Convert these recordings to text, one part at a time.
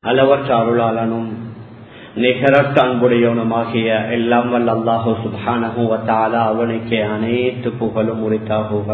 அளவற்ற அருளாளனும் நிகரற்ற அன்புடையவனுமாகிய எல்லாம் வல்ல அல்லாஹு சுபானகுவத்தாலா அவனுக்கே அனைத்து புகழும் உரித்தாகுக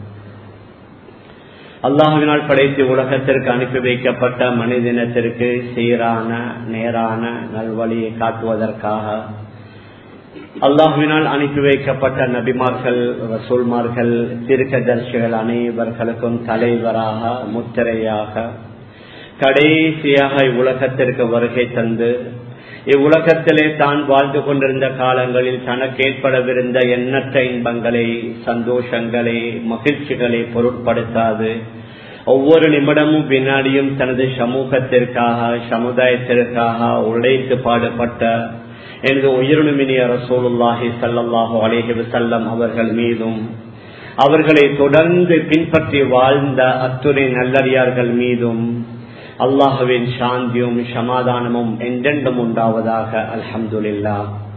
அல்லாஹுவினால் படைத்து உலகத்திற்கு அனுப்பி வைக்கப்பட்ட மனிதனத்திற்கு சீரான நேரான நல்வழியை காட்டுவதற்காக அல்லாஹுவினால் அனுப்பி வைக்கப்பட்ட நபிமார்கள் ரசூல்மார்கள் திருக்கதர்சிகள் அனைவர்களுக்கும் தலைவராக முத்திரையாக கடைசியாக இவ்வுலகத்திற்கு வருகை தந்து இவ்வுலகத்திலே தான் வாழ்ந்து கொண்டிருந்த காலங்களில் தனக்கு ஏற்படவிருந்த எண்ணற்ற இன்பங்களை சந்தோஷங்களை மகிழ்ச்சிகளை பொருட்படுத்தாது ஒவ்வொரு நிமிடமும் வினாடியும் தனது சமூகத்திற்காக சமுதாயத்திற்காக உழைத்து பாடுபட்ட எனது உயிரினுமினிய ரசூலுல்லாஹி சல்லாஹூ அலேஹி வசல்லம் அவர்கள் மீதும் அவர்களை தொடர்ந்து பின்பற்றி வாழ்ந்த அத்துணை நல்லறியார்கள் மீதும் அல்லாஹுவின் சாந்தியும் சமாதானமும் என்றென்றும் உண்டாவதாக அல்ஹம்துல்லா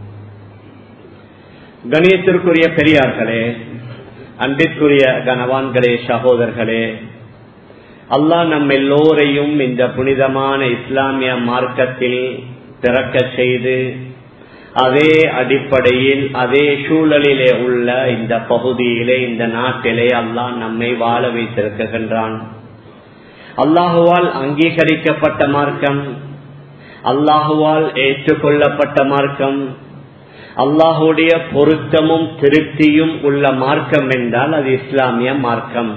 கணியத்திற்குரிய பெரியார்களே அன்பிற்குரிய கனவான்களே சகோதரர்களே அல்லாஹ் நம் எல்லோரையும் இந்த புனிதமான இஸ்லாமிய மார்க்கத்தில் பிறக்க செய்து அதே அடிப்படையில் அதே சூழலிலே உள்ள இந்த பகுதியிலே இந்த நாட்டிலே அல்லாஹ் நம்மை வாழ வைத்திருக்கின்றான் அல்லாஹுவால் அங்கீகரிக்கப்பட்ட மார்க்கம் அல்லாஹுவால் ஏற்றுக்கொள்ளப்பட்ட மார்க்கம் அல்லாஹுடைய பொருத்தமும் திருப்தியும் உள்ள மார்க்கம் என்றால் அது இஸ்லாமிய மார்க்கம்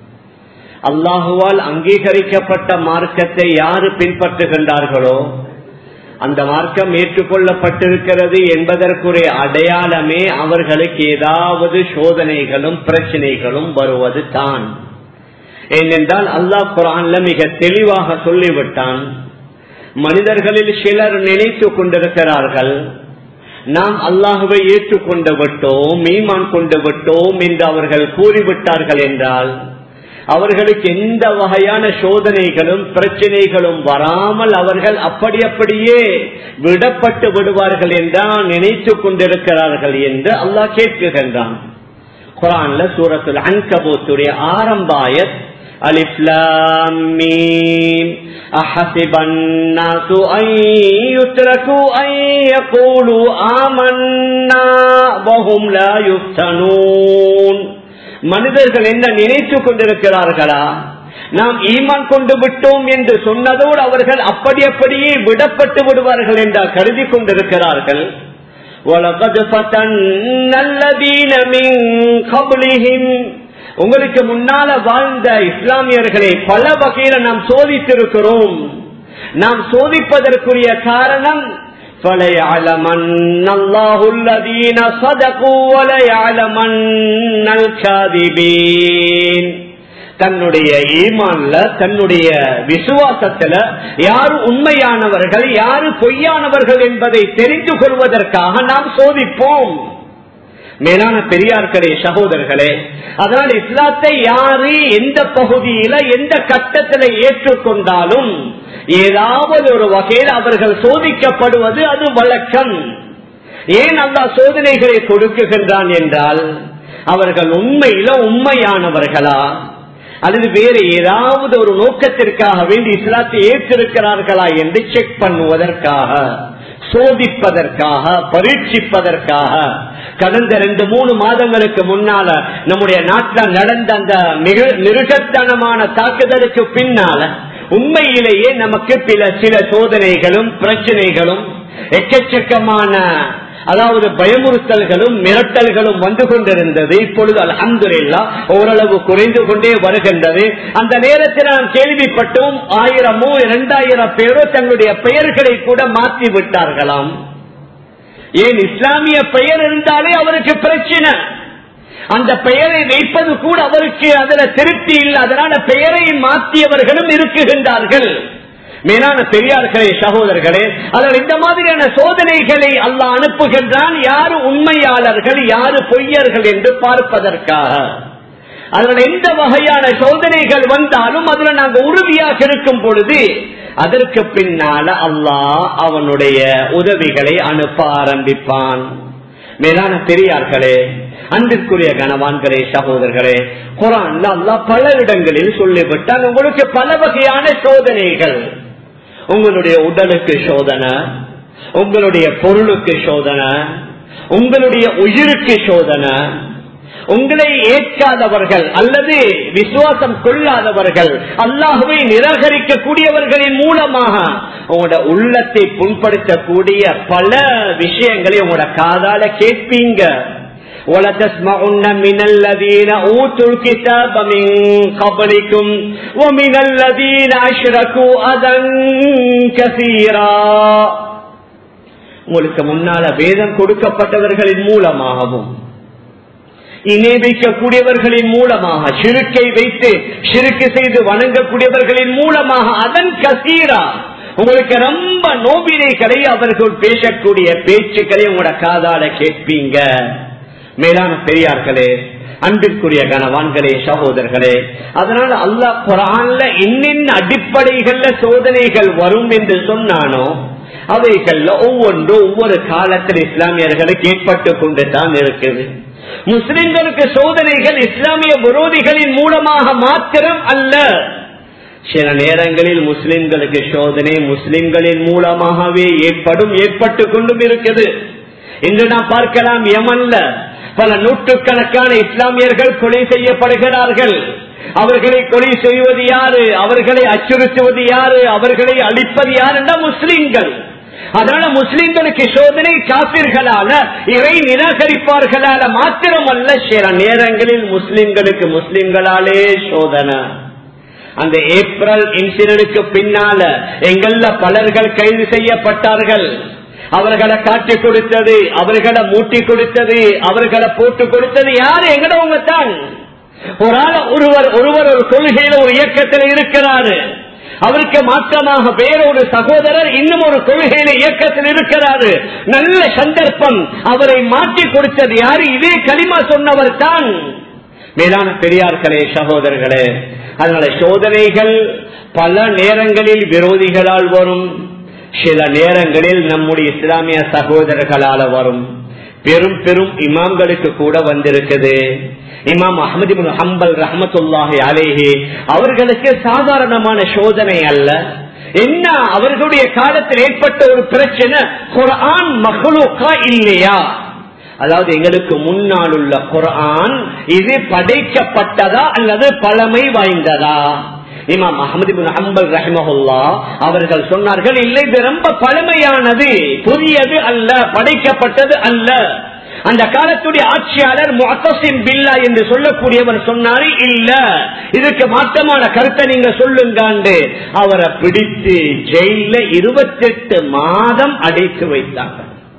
அல்லாஹுவால் அங்கீகரிக்கப்பட்ட மார்க்கத்தை யாரு பின்பற்றுகின்றார்களோ அந்த மார்க்கம் ஏற்றுக்கொள்ளப்பட்டிருக்கிறது என்பதற்குரிய அடையாளமே அவர்களுக்கு ஏதாவது சோதனைகளும் பிரச்சனைகளும் வருவது தான் ஏனென்றால் அல்லாஹ் குரான்ல மிக தெளிவாக சொல்லிவிட்டான் மனிதர்களில் சிலர் நினைத்து கொண்டிருக்கிறார்கள் நாம் அல்லாஹுவை ஏற்றுக்கொண்டு விட்டோம் மீமான் கொண்டு விட்டோம் என்று அவர்கள் கூறிவிட்டார்கள் என்றால் அவர்களுக்கு எந்த வகையான சோதனைகளும் பிரச்சனைகளும் வராமல் அவர்கள் அப்படி அப்படியே விடப்பட்டு விடுவார்கள் என்றால் நினைத்து கொண்டிருக்கிறார்கள் என்று அல்லாஹ் கேட்குகின்றான் குரான்ல சூரத்தில் அன்கபூத்துடைய ஆரம்பாயத் ألف لام ميم أحسب الناس أن يتركوا أن يقولوا آمنا وهم لا يفتنون மனிதர்கள் என்ன நினைத்து கொண்டிருக்கிறார்களா நாம் ஈமான் கொண்டு விட்டோம் என்று சொன்னதோடு அவர்கள் அப்படி அப்படியே விடப்பட்டு விடுவார்கள் என்றால் கருதி கொண்டிருக்கிறார்கள் وَلَقَدْ فَتَنَّ الَّذِينَ مِنْ قَبْلِهِمْ உங்களுக்கு முன்னால வாழ்ந்த இஸ்லாமியர்களை பல வகையில நாம் சோதித்திருக்கிறோம் நாம் சோதிப்பதற்குரிய காரணம் فَلَيَعْلَمَنَّ اللَّهُ الَّذِينَ صَدَقُوا وَلَيَعْلَمَنَّ الْكَاذِبِينَ தன்னுடைய ஈமான்ல தன்னுடைய விசுவாசத்துல யாரு உண்மையானவர்கள் யாரு பொய்யானவர்கள் என்பதை தெரிந்து கொள்வதற்காக நாம் சோதிப்போம் மேலான பெரியார்களே சகோதரர்களே அதனால் இஸ்லாத்தை யாரு எந்த பகுதியில எந்த கட்டத்தில் ஏற்றுக்கொண்டாலும் ஏதாவது ஒரு வகையில் அவர்கள் சோதிக்கப்படுவது அது வழக்கம் ஏன் அல்லா சோதனைகளை கொடுக்குகின்றான் என்றால் அவர்கள் உண்மையில உண்மையானவர்களா அல்லது வேறு ஏதாவது ஒரு நோக்கத்திற்காக வேண்டி இஸ்லாத்தை ஏற்றிருக்கிறார்களா என்று செக் பண்ணுவதற்காக சோதிப்பதற்காக பரீட்சிப்பதற்காக கடந்த ரெண்டு மூணு மாதங்களுக்கு முன்னால நம்முடைய நாட்டில் நடந்த அந்த மிருகத்தனமான தாக்குதலுக்கு பின்னால உண்மையிலேயே நமக்கு சில சில சோதனைகளும் பிரச்சனைகளும் எக்கச்சக்கமான அதாவது பயமுறுத்தல்களும் மிரட்டல்களும் வந்து கொண்டிருந்தது இப்பொழுது அலமதுல்லா ஓரளவு குறைந்து கொண்டே வருகின்றது அந்த நேரத்தில் நாம் கேள்விப்பட்டோம் ஆயிரமோ இரண்டாயிரம் பேரோ தங்களுடைய பெயர்களை கூட மாற்றி விட்டார்களாம் ஏன் இஸ்லாமிய பெயர் இருந்தாலே அவருக்கு பிரச்சனை அந்த பெயரை வைப்பது கூட அவருக்கு அதுல திருப்தி இல்லை அதனால பெயரை மாற்றியவர்களும் இருக்குகின்றார்கள் மேலான பெரியார்களே சகோதரர்களே அதில் இந்த மாதிரியான சோதனைகளை அல்ல அனுப்புகின்றான் யாரு உண்மையாளர்கள் யாரு பொய்யர்கள் என்று பார்ப்பதற்காக அதில் எந்த வகையான சோதனைகள் வந்தாலும் அதுல நாங்க உறுதியாக இருக்கும் பொழுது அதற்கு பின்னால அல்லாஹ் அவனுடைய உதவிகளை அனுப்ப ஆரம்பிப்பான் மேலான பெரியார்களே அன்பிற்குரிய கனவான்களே சகோதரர்களே குரான்ல அல்லா பல இடங்களில் சொல்லிவிட்டால் உங்களுக்கு பல வகையான சோதனைகள் உங்களுடைய உடலுக்கு சோதனை உங்களுடைய பொருளுக்கு சோதனை உங்களுடைய உயிருக்கு சோதனை உங்களை ஏற்காதவர்கள் அல்லது விசுவாசம் கொள்ளாதவர்கள் அல்லாஹுவை நிராகரிக்கக்கூடியவர்களின் மூலமாக உங்களோட உள்ளத்தை புண்படுத்தக்கூடிய பல விஷயங்களை உங்களோட காதால கேட்பீங்க وَلَتَسْمَعُنَّ مِنَ الَّذِينَ أُوتُوا الْكِتَابَ مِنْ قَبْلِكُمْ وَمِنَ الَّذِينَ أَشْرَكُوا أَذًى كَثِيرًا உங்களுக்கு முன்னால வேதம் கொடுக்கப்பட்டவர்களின் மூலமாகவும் இணை வைக்கக்கூடியவர்களின் மூலமாக சிறுக்கை வைத்து சிறுக்கு செய்து வணங்கக்கூடியவர்களின் மூலமாக அதன் கசீரா உங்களுக்கு ரொம்ப நோவினைகளை அவர்கள் பேசக்கூடிய பேச்சுக்களை உங்களோட காதால கேட்பீங்க மேலான பெரியார்களே அன்பிற்குரிய கனவான்களே சகோதரர்களே அதனால அல்லாஹ் குரான்ல இன்னின் அடிப்படைகள்ல சோதனைகள் வரும் என்று சொன்னானோ அவைகள்ல ஒவ்வொன்று ஒவ்வொரு காலத்தில் இஸ்லாமியர்களுக்கு ஏற்பட்டு கொண்டு தான் இருக்குது முஸ்லிம்களுக்கு சோதனைகள் இஸ்லாமிய விரோதிகளின் மூலமாக மாத்திரம் அல்ல சில நேரங்களில் முஸ்லிம்களுக்கு சோதனை முஸ்லிம்களின் மூலமாகவே ஏற்படும் ஏற்பட்டு கொண்டும் இருக்குது இன்று நாம் பார்க்கலாம் யமன்ல பல நூற்றுக்கணக்கான இஸ்லாமியர்கள் கொலை செய்யப்படுகிறார்கள் அவர்களை கொலை செய்வது யாரு அவர்களை அச்சுறுத்துவது யாரு அவர்களை அழிப்பது யார் என்ற முஸ்லிம்கள் அதனால முஸ்லிம்களுக்கு சோதனை காப்பீர்களால இறை நிராகரிப்பார்களால மாத்திரமல்ல சில நேரங்களில் முஸ்லிம்களுக்கு முஸ்லிம்களாலே சோதனை அந்த ஏப்ரல் இன்சிடென்ட்க்கு பின்னால எங்கள்ல பலர்கள் கைது செய்யப்பட்டார்கள் அவர்களை காட்டி கொடுத்தது அவர்களை மூட்டி கொடுத்தது அவர்களை போட்டு கொடுத்தது யாரு எங்கடவங்க தான் ஒரு ஆள் ஒருவர் ஒருவர் ஒரு கொள்கையில ஒரு இயக்கத்தில் இருக்கிறாரு அவருக்கு மாற்றமாக வேறொரு சகோதரர் இன்னும் ஒரு கொள்கையில இயக்கத்தில் இருக்கிறாரு நல்ல சந்தர்ப்பம் அவரை மாற்றி கொடுத்தது யாரு இதே களிமா சொன்னவர் தான் மேலான பெரியார்களே சகோதரர்களே அதனால சோதனைகள் பல நேரங்களில் விரோதிகளால் வரும் சில நேரங்களில் நம்முடைய இஸ்லாமிய சகோதரர்களால வரும் பெரும் பெரும் இமாம்களுக்கு கூட வந்திருக்குது இமாம் அஹமது ஹம்பல் ரஹமத்துல்லாஹி அலேஹி அவர்களுக்கு சாதாரணமான சோதனை அல்ல என்ன அவர்களுடைய காலத்தில் ஏற்பட்ட ஒரு பிரச்சனை குரான் மகளுக்கா இல்லையா அதாவது எங்களுக்கு முன்னால் உள்ள குரான் இது படைக்கப்பட்டதா அல்லது பழமை வாய்ந்ததா இமாம் அஹமது பின் ஹம்பல் ரஹிமஹுல்லா அவர்கள் சொன்னார்கள் இல்லை இது ரொம்ப பழமையானது புதியது அல்ல படைக்கப்பட்டது அல்ல அந்த காலத்துடைய ஆட்சியாளர் முத்தசிம் பில்லா என்று சொல்லக்கூடியவர் சொன்னாரு இல்ல இதுக்கு மாற்றமான கருத்தை நீங்க சொல்லுங்க அவரை பிடித்து ஜெயில இருபத்தெட்டு மாதம் அடைத்து வைத்தாங்க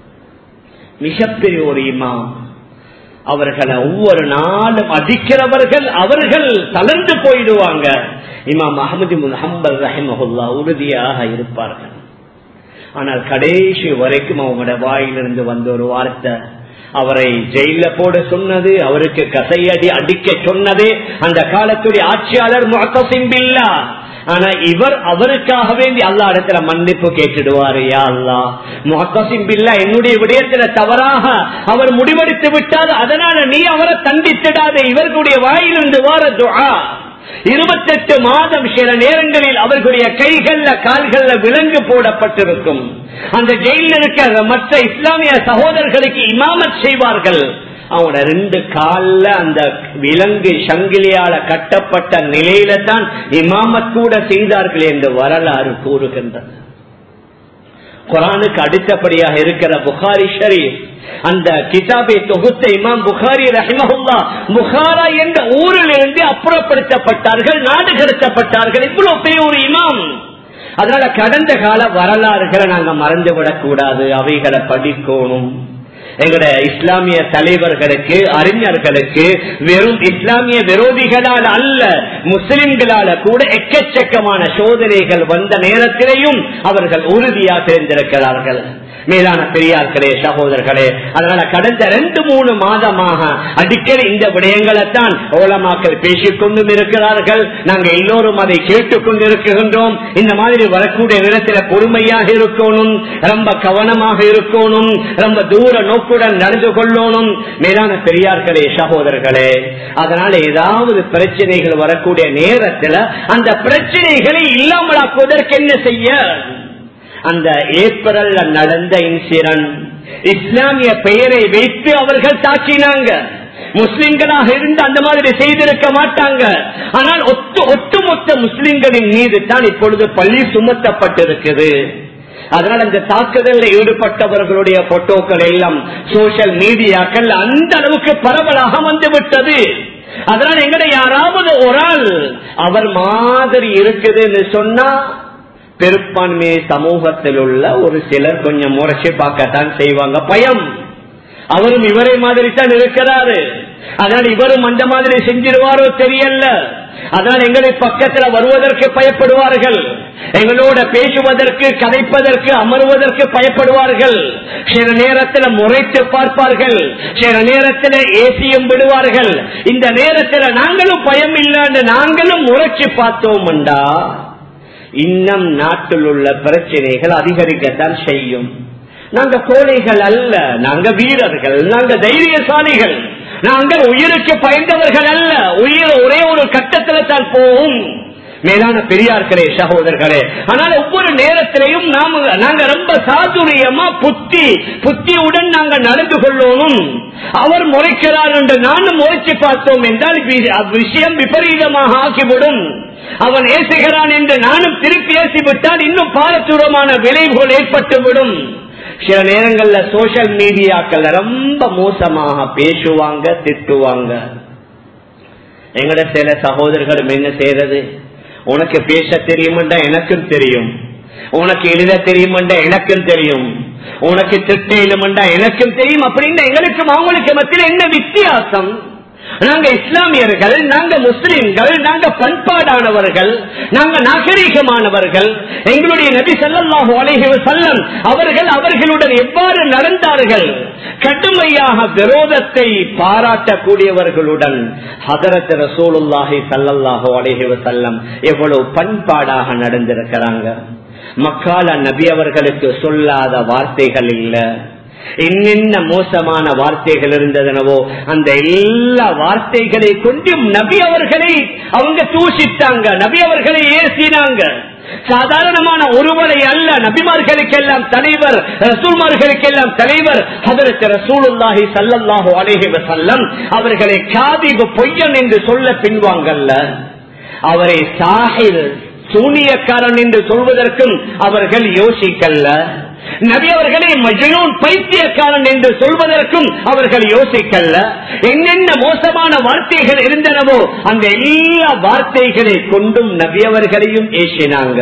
மிகப்பெரிய ஒரு இமாம் அவர்களை ஒவ்வொரு நாளும் அடிக்கிறவர்கள் அவர்கள் தளர்ந்து போயிடுவாங்க இமாம் அகமது முஹம்பல் ரஹிமஹுல்லா உறுதியாக இருப்பார்கள் ஆனால் கடைசி வரைக்கும் அவங்களோட வாயிலிருந்து வந்த ஒரு வார்த்தை அவரை ஜெயில போட சொன்னது அவருக்கு கசையடி அடிக்க சொன்னது அந்த காலத்துடைய ஆட்சியாளர் முகசிம்பில்லா ஆனா இவர் அவருக்காக வேண்டி அல்லா இடத்துல மன்னிப்பு கேட்டுடுவாரு யா அல்லா முகசிம்பில்லா என்னுடைய விடயத்துல தவறாக அவர் முடிவெடுத்து விட்டால் அதனால நீ அவரை தண்டித்திடாத இவர்களுடைய வாயிலிருந்து வார துஆ இருபத்தெட்டு மாதம் சில நேரங்களில் அவர்களுடைய கைகள்ல கால்கள்ல விலங்கு போடப்பட்டிருக்கும் அந்த ஜெயில இருக்கிற மற்ற இஸ்லாமிய சகோதரர்களுக்கு இமாமத் செய்வார்கள் அவங்களோட ரெண்டு கால்ல அந்த விலங்கு சங்கிலியால கட்டப்பட்ட நிலையில தான் இமாமத் கூட செய்தார்கள் என்று வரலாறு கூறுகின்றது குரானுக்கு அடுத்தபடியாக இருக்கிற புகாரி ஷரீப் அந்த கிதாபை தொகுத்த இமாம் புகாரி ரஹிமஹுல்லா புகாரா என்ற ஊரில் இருந்து அப்புறப்படுத்தப்பட்டார்கள் நாடு கடத்தப்பட்டார்கள் இவ்வளவு பெரிய ஒரு இமாம் அதனால கடந்த கால வரலாறுகளை நாங்க மறந்து விடக்கூடாது அவைகளை படிக்கணும் எங்கட இஸ்லாமிய தலைவர்களுக்கு அறிஞர்களுக்கு வெறும் இஸ்லாமிய விரோதிகளால் அல்ல முஸ்லிம்களால கூட எக்கச்சக்கமான சோதனைகள் வந்த நேரத்திலேயும் அவர்கள் உறுதியாக தெரிந்திருக்கிறார்கள் மேலான பெரியார்களே சகோதரர்களே அதனால கடந்த ரெண்டு மூணு மாதமாக அடிக்கடி இந்த விடயங்களை தான் ஓலமாக்கள் பேசிக் கொண்டும் இருக்கிறார்கள் நாங்க எல்லோரும் அதை கேட்டுக் கொண்டிருக்கின்றோம் இந்த மாதிரி வரக்கூடிய நேரத்தில் பொறுமையாக இருக்கணும் ரொம்ப கவனமாக இருக்கணும் ரொம்ப தூர நோக்குடன் நடந்து கொள்ளணும் மேலான பெரியார்களே சகோதரர்களே அதனால ஏதாவது பிரச்சனைகள் வரக்கூடிய நேரத்தில் அந்த பிரச்சனைகளை இல்லாமலாக்குவதற்கு என்ன செய்ய அந்த ஏப்ரல்ல நடந்த இன்சிடன்ட் இஸ்லாமிய பெயரை வைத்து அவர்கள் தாக்கினாங்க முஸ்லிம்களாக இருந்து அந்த மாதிரி செய்திருக்க மாட்டாங்க ஆனால் ஒட்டு ஒட்டுமொத்த முஸ்லிம்களின் மீது தான் இப்பொழுது பள்ளி சுமத்தப்பட்டிருக்குது அதனால் அந்த தாக்குதலில் ஈடுபட்டவர்களுடைய போட்டோக்கள் எல்லாம் சோசியல் மீடியாக்கள் அந்த அளவுக்கு பரவலாக வந்துவிட்டது அதனால் எங்கட யாராவது ஒரு ஆள் அவர் மாதிரி இருக்குதுன்னு சொன்னா பெரும்பான்மை சமூகத்தில் உள்ள ஒரு சிலர் கொஞ்சம் முறைச்சு பார்க்கத்தான் செய்வாங்க பயம் அவரும் இவரை மாதிரி தான் இருக்கிறாரு அதனால் இவரும் அந்த மாதிரி செஞ்சிருவாரோ தெரியல அதனால் எங்களை பக்கத்துல வருவதற்கு பயப்படுவார்கள் எங்களோட பேசுவதற்கு கதைப்பதற்கு அமர்வதற்கு பயப்படுவார்கள் சில நேரத்தில் முறைத்து பார்ப்பார்கள் சில நேரத்தில் ஏசியும் விடுவார்கள் இந்த நேரத்தில் நாங்களும் பயம் இல்லைன்னு நாங்களும் முறைச்சு பார்த்தோம்டா இன்னும் நாட்டில் உள்ள பிரச்சனைகள் அதிகரிக்கத்தான் செய்யும் நாங்க கோழைகள் அல்ல நாங்க வீரர்கள் நாங்க தைரியசாலிகள் நாங்கள் உயிருக்கு பயந்தவர்கள் அல்ல உயிர் ஒரே ஒரு கட்டத்தில் தான் போகும் மேலான பெரியார்களே சகோதரர்களே ஆனால் ஒவ்வொரு நேரத்திலையும் நாம நாங்க ரொம்ப சாதுரியமா புத்தி புத்தியுடன் நாங்க நடந்து கொள்ளணும் அவர் முறைக்கிறார் என்று நானும் முறைச்சு பார்த்தோம் என்றால் விஷயம் விபரீதமாக ஆக்கிவிடும் அவன் ஏசுகிறான் என்று நானும் திருப்பி ஏசிவிட்டால் இன்னும் பாரதூரமான விளைவுகள் ஏற்பட்டுவிடும் சில நேரங்கள்ல சோசியல் மீடியாக்கள் ரொம்ப மோசமாக பேசுவாங்க திட்டுவாங்க எங்கட சில சகோதரர்களும் என்ன செய்யறது உனக்கு பேச தெரியுமெண்டா எனக்கும் தெரியும் உனக்கு எழுத தெரியுமெண்டா எனக்கும் தெரியும் உனக்கு திட்ட இலுமெண்டா எனக்கும் தெரியும் அப்படின்னு எங்களுக்கும் அவங்களுக்கு மத்தியில் என்ன வித்தியாசம் நாங்க இஸ்லாமியர்கள் நாங்க முஸ்லிம்கள் நாங்க பண்பாடானவர்கள் நாங்க நாகரீகமானவர்கள் எங்களுடைய நபி சல்லாஹூ அலைஹி செல்லம் அவர்கள் அவர்களுடன் எவ்வாறு நடந்தார்கள் கடுமையாக விரோதத்தை பாராட்டக்கூடியவர்களுடன் ஹதரத் ரசூலுல்லாஹி சல்லல்லாஹு அலைஹி செல்லம் எவ்வளவு பண்பாடாக நடந்திருக்கிறாங்க மக்கால நபி அவர்களுக்கு சொல்லாத வார்த்தைகள் இல்லை என்னென்ன மோசமான வார்த்தைகள் இருந்ததனவோ அந்த எல்லா வார்த்தைகளை கொண்டும் நபி அவர்களை அவங்க தூசித்தாங்க நபி அவர்களை ஏசினாங்க சாதாரணமான ஒருவரை அல்ல நபிமார்களுக்கெல்லாம் தலைவர் ரசூல்மார்களுக்கெல்லாம் தலைவர் அதற்கு ரசூலுல்லாஹி சல்லல்லாஹு அலேஹி வசல்லம் அவர்களை காதிபு பொய்யன் என்று சொல்ல பின்வாங்கல்ல அவரை சாஹிர் சூனியக்காரன் என்று சொல்வதற்கும் அவர்கள் யோசிக்கல்ல நபி அவர்களை மஜனூன் பைத்தியக்காரன் என்று சொல்வதற்கும் அவர்கள் யோசிக்கல்ல என்னென்ன மோசமான வார்த்தைகள் இருந்தனவோ அந்த எல்லா வார்த்தைகளை கொண்டும் நபி அவர்களையும் ஏசினாங்க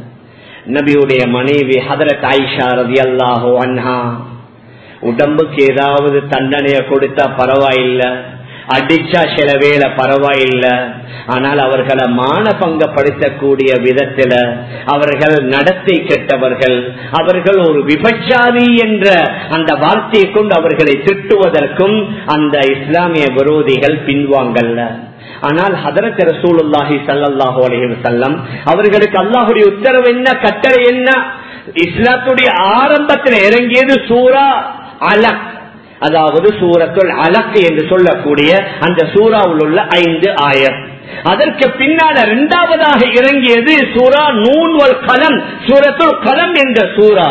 நபியுடைய மனைவி ஹதரத் ஆயிஷா ரதி அல்லாஹோ அன்ஹா உடம்புக்கு ஏதாவது தண்டனைய கொடுத்தா பரவாயில்லை அடிச்சா சில வேலை பரவாயில்ல ஆனால் அவர்களை மானபங்கப்படுத்தக்கூடிய விதத்துல அவர்கள் நடத்தை கெட்டவர்கள் அவர்கள் ஒரு விபச்சாரி என்ற அந்த வார்த்தையை கொண்டு அவர்களை திட்டுவதற்கும் அந்த இஸ்லாமிய விரோதிகள் பின்வாங்கல்ல ஆனால் ஹதரத் ரசூலுல்லாஹி சல்லாஹூ அலஹி வசல்லம் அவர்களுக்கு அல்லாஹுடைய உத்தரவு என்ன கட்டளை என்ன இஸ்லாத்துடைய ஆரம்பத்தில் இறங்கியது சூரா அலக் அதாவது சூரத்துல் அலக்கு என்று சொல்லக்கூடிய அந்த சூறாவில் உள்ள ஐந்து ஆயர் அதற்கு பின்னால இரண்டாவதாக இறங்கியது சூரா நூன்வல் கலம் சூரத்துல் கலம் என்ற சூரா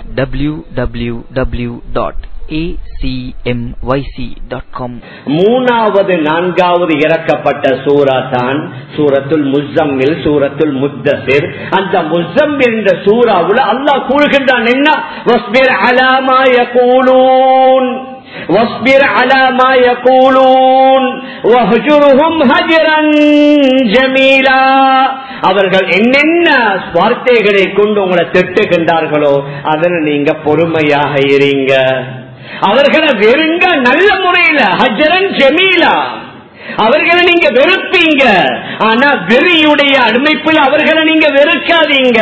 www.acmyc.com மூணாவது நான்காவது இறக்கப்பட்ட சூரா தான் சூரத்துல் முசம்மில் சூரத்துல் முத்தசிர் அந்த முசம்மில் என்ற சூறாவுல அல்லாஹ் கூறுகின்றான் என்ன வஸ்பிர் அலாமா யகூலூன் واصبر على ما يقولون واهجرهم هجرا جميلا அவர்கள் என்னென்ன வார்த்தைகளை கொண்டு உங்களை திட்டுகின்றார்களோ அதனை நீங்க பொறுமையாக இருங்க அவர்களை வெறுங்க நல்ல முறையில ஹஜரன் ஜமீலா அவர்களை நீங்க வெறுப்பீங்க ஆனா வெறியுடைய அடிமைப்பில் அவர்களை நீங்க வெறுக்காதீங்க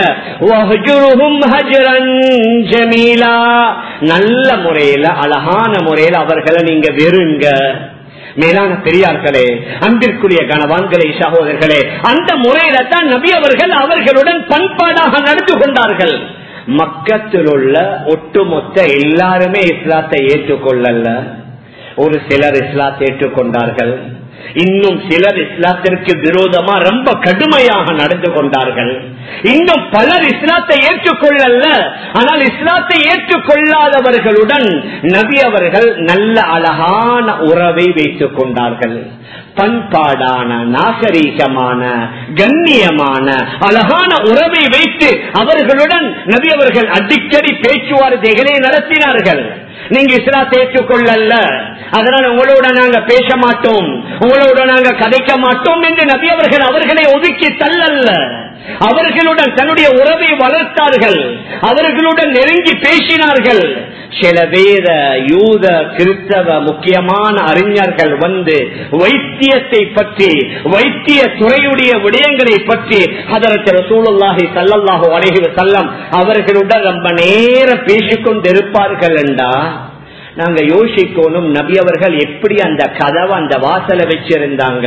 ஜமீலா நல்ல முறையில அழகான முறையில அவர்களை நீங்க வெறுங்க மேலான பெரியார்களே அன்பிற்குரிய கணவான்களே சகோதரர்களே அந்த முறையில தான் நபி அவர்கள் அவர்களுடன் பண்பாடாக நடந்து கொண்டார்கள் மக்கத்தில் உள்ள ஒட்டுமொத்த எல்லாருமே இஸ்லாத்தை ஏற்றுக்கொள்ளல ஒரு சிலர் இஸ்லாத்தை ஏற்றுக்கொண்டார்கள் இன்னும் சிலர் இஸ்லாத்திற்கு விரோதமா ரொம்ப கடுமையாக நடந்து கொண்டார்கள் இன்னும் பலர் இஸ்லாத்தை ஏற்றுக்கொள்ளல ஆனால் இஸ்லாத்தை ஏற்றுக்கொள்ளாதவர்களுடன் நபி அவர்கள் நல்ல அழகான உறவை வைத்துக் கொண்டார்கள் பண்பாடான நாகரீகமான கண்ணியமான அழகான உறவை வைத்து அவர்களுடன் நபி அவர்கள் அடிக்கடி பேச்சுவார்த்தைகளை நடத்தினார்கள் நீங்க இஸ்லாத்தை ஏற்றுக்கொள்ளல அதனால் உங்களோட நாங்க பேச மாட்டோம் உங்களோட நாங்க கதைக்க மாட்டோம் என்று நபி அவர்கள் அவர்களை ஒதுக்கி தள்ளல்ல அவர்களுடன் தன்னுடைய உறவை வளர்த்தார்கள் அவர்களுடன் நெருங்கி பேசினார்கள் சில வேத யூத கிறிஸ்தவ முக்கியமான அறிஞர்கள் வந்து வைத்தியத்தை பற்றி வைத்திய துறையுடைய விடயங்களை பற்றி அதற்கு ரசூலுல்லாஹி சல்லல்லாஹு அலைஹி வஸல்லம் அவர்களுடன் ரொம்ப நேரம் பேசிக்கொண்டிருப்பார்கள் என்றா நாங்க யோசிக்கணும் நபி அவர்கள் எப்படி அந்த கதவை அந்த வாசலை வச்சிருந்தாங்க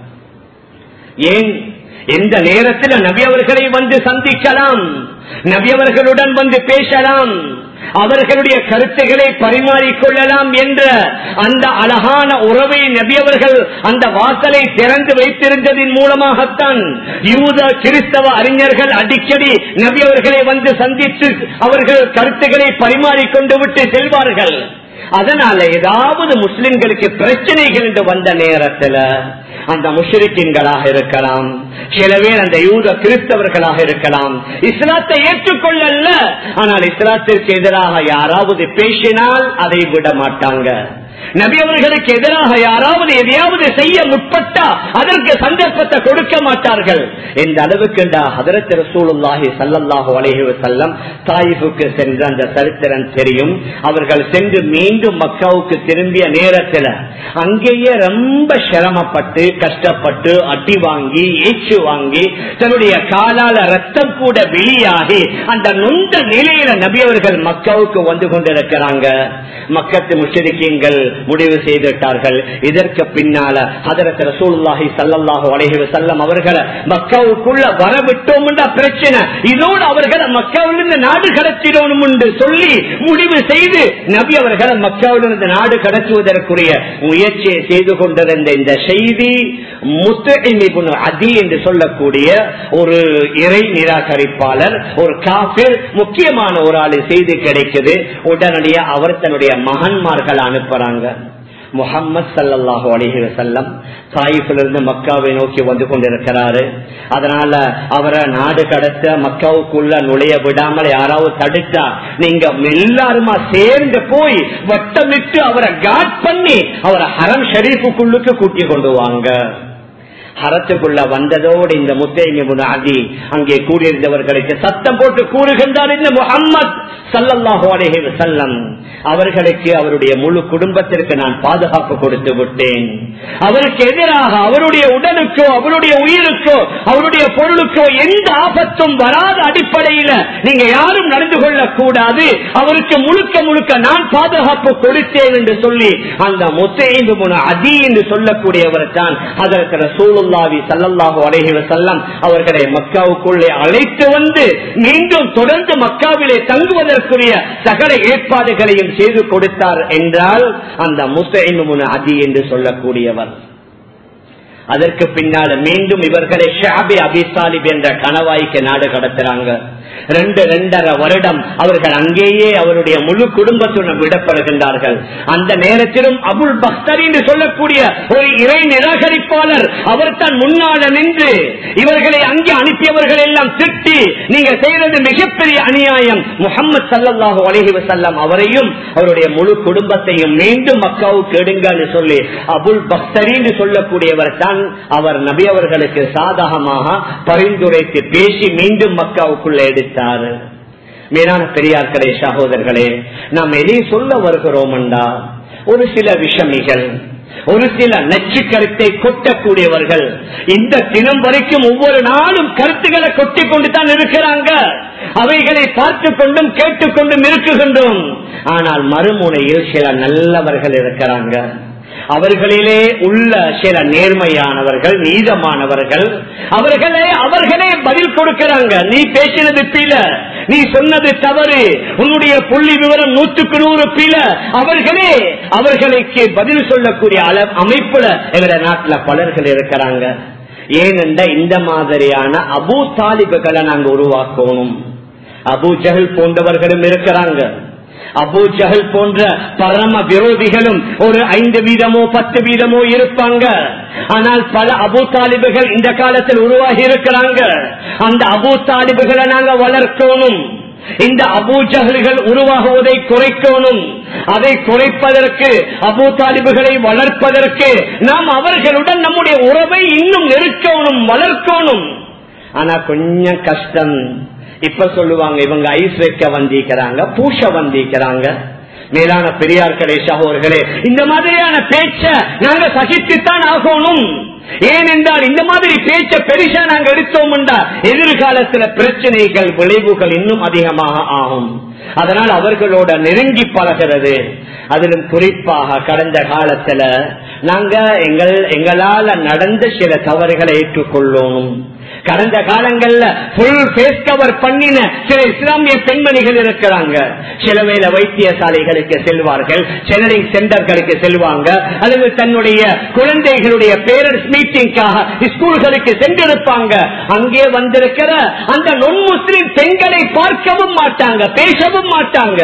ஏன் எந்த நேரத்தில் நபி அவர்களை வந்து சந்திக்கலாம் நபி அவர்களுடன் வந்து பேசலாம் அவர்களுடைய கருத்துக்களை பரிமாறிக்கொள்ளலாம் என்ற அந்த அழகான உறவை நபி அவர்கள் அந்த வாசலை திறந்து வைத்திருந்ததின் மூலமாகத்தான் யூத கிறிஸ்தவ அறிஞர்கள் அடிக்கடி நபி அவர்களை வந்து சந்தித்து அவர்கள் கருத்துக்களை பரிமாறிக்கொண்டு விட்டு செல்வார்கள் அதனால ஏதாவது முஸ்லிம்களுக்கு பிரச்சனைகள் என்று வந்த நேரத்தில் அந்த முஷ்ரிக்கின்களாக இருக்கலாம் சில பேர் அந்த யூத கிறிஸ்தவர்களாக இருக்கலாம் இஸ்லாத்தை ஏற்றுக்கொள்ளல ஆனால் இஸ்லாத்திற்கு எதிராக யாராவது பேசினால் அதை விட மாட்டாங்க நபி அவர்களுக்கு எதிராக யாராவது எதையாவது செய்ய முற்பட்டா அதற்கு சந்தர்ப்பத்தை கொடுக்க மாட்டார்கள் இந்த அளவுக்கு ஹதரத் ரசூலுல்லாஹி சல்லல்லாஹு அலைஹி வஸல்லம் தாயிஃபுக்கு சென்ற அந்த சரித்திரம் தெரியும் அவர்கள் சென்று மீண்டும் மக்காவுக்கு திரும்பிய நேரத்தில் அங்கேயே ரொம்ப சிரமப்பட்டு கஷ்டப்பட்டு அடி வாங்கி ஏச்சு வாங்கி தன்னுடைய காலால ரத்தம் கூட வெளியாகி அந்த நொந்த நிலையில நபி அவர்கள் மக்காவுக்கு வந்து கொண்டிருக்கிறாங்க மக்கத்து முஷரிக்கீங்கள் முடிவு செய்துவிட்டார்கள் இதற்கு பின்னால அதற்கு ரசூலுல்லாஹி சல்லல்லாஹு அலைஹி வஸல்லம் அவர்களை மக்காவுக்குள்ள வரவிட்டோம் என்ற பிரச்சனை இதோடு அவர்களை மக்காவிலிருந்து நாடு கடத்திடணும் என்று சொல்லி முடிவு செய்து நபி அவர்களை மக்காவிலிருந்து நாடு கடத்துவதற்குரிய முயற்சியை செய்து கொண்டிருந்த இந்த செய்தி முத்து அதி என்று சொல்லக்கூடிய ஒரு இறை நிராகரிப்பாளர் ஒரு காபிர் முக்கியமான ஒரு ஆளு செய்தி கிடைக்குது உடனடியாக அவர் தன்னுடைய மகன்மார்கள் அனுப்புறாங்க முகம்மது சல்லாஹு அலிஹி வசல்லம் சாயிப்பிலிருந்து மக்காவை நோக்கி வந்து கொண்டிருக்கிறாரு அதனால அவரை நாடு கடத்த மக்காவுக்குள்ள நுழைய விடாமல் யாராவது தடுத்தா நீங்க எல்லாருமா சேர்ந்து போய் வட்டமிட்டு அவரை காட் பண்ணி அவரை ஹரம் ஷரீஃபுக்குள்ளுக்கு கூட்டி கொண்டு வாங்க ஹரத்துக்குள்ள வந்ததோடு இந்த முத்தைமிபுன் அதி அங்கே கூடியிருந்தவர்களுக்கு சத்தம் போட்டு கூறுகின்றார் இந்த முகம்மது சல்லல்லாஹு அலைஹி வஸல்லம் அவர்களுக்கு அவருடைய முழு குடும்பத்திற்கு நான் பாதுகாப்பு கொடுத்து விட்டேன் அவருக்கு எதிராக அவருடைய உடலுக்கோ அவருடைய உயிருக்கோ அவருடைய பொருளுக்கோ எந்த ஆபத்தும் வராத அடிப்படையில நீங்க யாரும் நடந்து கொள்ளக் கூடாது அவருக்கு முழுக்க முழுக்க நான் பாதுகாப்பு கொடுத்தேன் என்று சொல்லி அந்த முத்தைந்து முன அதி என்று சொல்லக்கூடியவர் தான் அதற்கு ரசூலுல்லாவி சல்லல்லாஹு அலைஹி வஸல்லம் அவர்களை மக்காவுக்குள்ளே அழைத்து வந்து மீண்டும் தொடர்ந்து மக்காவிலே தங்குவதற்குரிய சகல ஏற்பாடுகளையும் செய்து கொடுத்தார் என்றால் அந்த முஸ்லிமுன் அதி என்று சொல்லக்கூடியவர் அதற்கு பின்னால மீண்டும் இவர்களை ஷாபி அபிசாலிப் என்ற கணவாய்க்கு நாடு கடத்துறாங்க ரெண்டு ரெண்டரை வருடம் அவர்கள் அங்கேயே அவருடைய முழு குடும்பத்துடன் விடப்படுகின்றார்கள் அந்த நேரத்திலும் அபுல் பக்தர் என்று சொல்லக்கூடிய ஒரு இறை நிராகரிப்பாளர் அவர் தான் முன்னால நின்று இவர்களை அங்கே அனுப்பியவர்கள் எல்லாம் திட்டி நீங்க செய்யறது மிகப்பெரிய அநியாயம் முகமது சல்லாஹூ அலஹி வசல்லம் அவரையும் அவருடைய முழு குடும்பத்தையும் மீண்டும் மக்காவுக்கு எடுங்கன்னு சொல்லி அபுல் பக்தரி என்று சொல்லக்கூடியவர் தான் அவர் நபி அவர்களுக்கு சாதகமாக பரிந்துரைத்து பேசி மீண்டும் மக்காவுக்குள்ள எடுத்தார் மேலான பெரியார்களே சகோதரர்களே நாம் எதை சொல்ல வருகிறோம் என்றா ஒரு சில விஷமிகள் ஒரு சில நச்சு கருத்தை கொட்டக்கூடியவர்கள் இந்த தினம் வரைக்கும் ஒவ்வொரு நாளும் கருத்துக்களை கொட்டி கொண்டு தான் இருக்கிறாங்க அவைகளை பார்த்து கொண்டும் கேட்டுக்கொண்டும் இருக்குகின்றோம் ஆனால் மறுமுனையில் சில நல்லவர்கள் இருக்கிறாங்க அவர்களிலே உள்ள சில நேர்மையானவர்கள் நீதமானவர்கள் அவர்களே அவர்களே பதில் கொடுக்கிறாங்க நீ பேசினது பில நீ சொன்னது தவறு உன்னுடைய புள்ளி விவரம் நூற்றுக்கு நூறு பில அவர்களே அவர்களுக்கு பதில் சொல்லக்கூடிய அள அமைப்புல எங்க நாட்டுல பலர்கள் இருக்கிறாங்க ஏனென்ற இந்த மாதிரியான அபு தாலிபுகளை நாங்க உருவாக்கணும் அபு ஜஹல் போன்றவர்களும் இருக்கிறாங்க அபு ஜஹல் போன்ற பரம விரோதிகளும் ஒரு ஐந்து வீதமோ பத்து வீதமோ இருப்பாங்க ஆனால் பல அபு தாலிபுகள் இந்த காலத்தில் உருவாகி இருக்கிறாங்க அந்த அபு தாலிபுகளை நாங்க வளர்க்கணும் இந்த அபூஜகல்கள் உருவாகுவதை குறைக்கணும் அதை குறைப்பதற்கு அபூ தாலிபுகளை வளர்ப்பதற்கு நாம் அவர்களுடன் நம்முடைய உறவை இன்னும் நெருக்கணும் வளர்க்கணும் ஆனா கொஞ்சம் கஷ்டம் இப்ப சொல்லுவாங்க இவங்க ஐஸ் வைக்க வந்திருக்கிறாங்க பூஷ வந்திருக்கிறாங்க மேலான பெரியார்களே சகோதர்களே இந்த மாதிரியான பேச்ச நாங்க சகித்துத்தான் ஆகணும் ஏனென்றால் இந்த மாதிரி பேச்ச பெருசா நாங்க எடுத்தோம் எதிர்காலத்துல பிரச்சனைகள் விளைவுகள் இன்னும் அதிகமாக ஆகும் அதனால் அவர்களோட நெருங்கி பழகிறது அதிலும் குறிப்பாக கடந்த காலத்துல நாங்க எங்கள் எங்களால நடந்த சில தவறுகளை ஏற்றுக்கொள்ளணும் கடந்த காலங்கள்ல புல் பேஸ் கவர் பண்ணின சில இஸ்லாமிய பெண்மணிகள் இருக்கிறாங்க சில வேலை வைத்தியசாலைகளுக்கு செல்வார்கள் செனரிங் சென்டர்களுக்கு செல்வாங்க அல்லது தன்னுடைய குழந்தைகளுடைய பேரண்ட்ஸ் மீட்டிங்காக ஸ்கூல்களுக்கு சென்றிருப்பாங்க அங்கே வந்திருக்கிற அந்த நொன் முஸ்லிம் பெண்களை பார்க்கவும் மாட்டாங்க பேசவும் மாட்டாங்க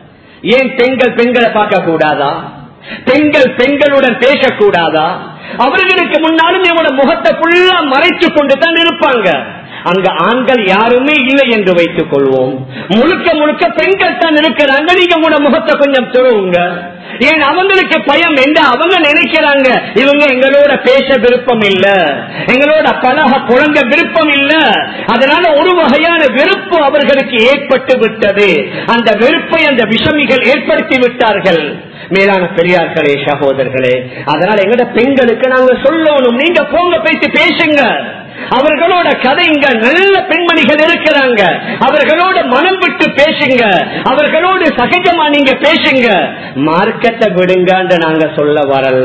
ஏன் பெண்கள் பெண்களை பார்க்க கூடாதா பெண்கள் பெண்களுடன் பேசக்கூடாதா அவர்களுக்கு முன்னாலும் இவனோட முகத்தை ஃபுல்லா மறைச்சு கொண்டு தான் இருப்பாங்க அங்க ஆண்கள் யாருமே இல்லை என்று வைத்துக் கொள்வோம் முழுக்க முழுக்க பெண்கள் தான் இருக்கிறாங்க நீங்க உங்களோட முகத்தை கொஞ்சம் துறவுங்க ஏன் அவங்களுக்கு பயம் என்ன அவங்க நினைக்கிறாங்க இவங்க எங்களோட பேச விருப்பம் இல்ல எங்களோட பழக குழந்த விருப்பம் இல்ல அதனால ஒரு வகையான வெறுப்பு அவர்களுக்கு ஏற்பட்டு விட்டது அந்த வெறுப்பை அந்த விஷமிகள் ஏற்படுத்தி விட்டார்கள் மேலான பெரியார்களே சகோதரர்களே அதனால எங்கட பெண்களுக்கு நாங்க சொல்லணும் நீங்க போங்க பேசி பேசுங்க அவர்களோட கதைங்க நல்ல பெண்மணிகள் இருக்கிறாங்க அவர்களோட மனம் விட்டு பேசுங்க அவர்களோடு சகஜமா நீங்க பேசுங்க மார்க்கத்தை விடுங்கன்னு நாங்க சொல்ல வரல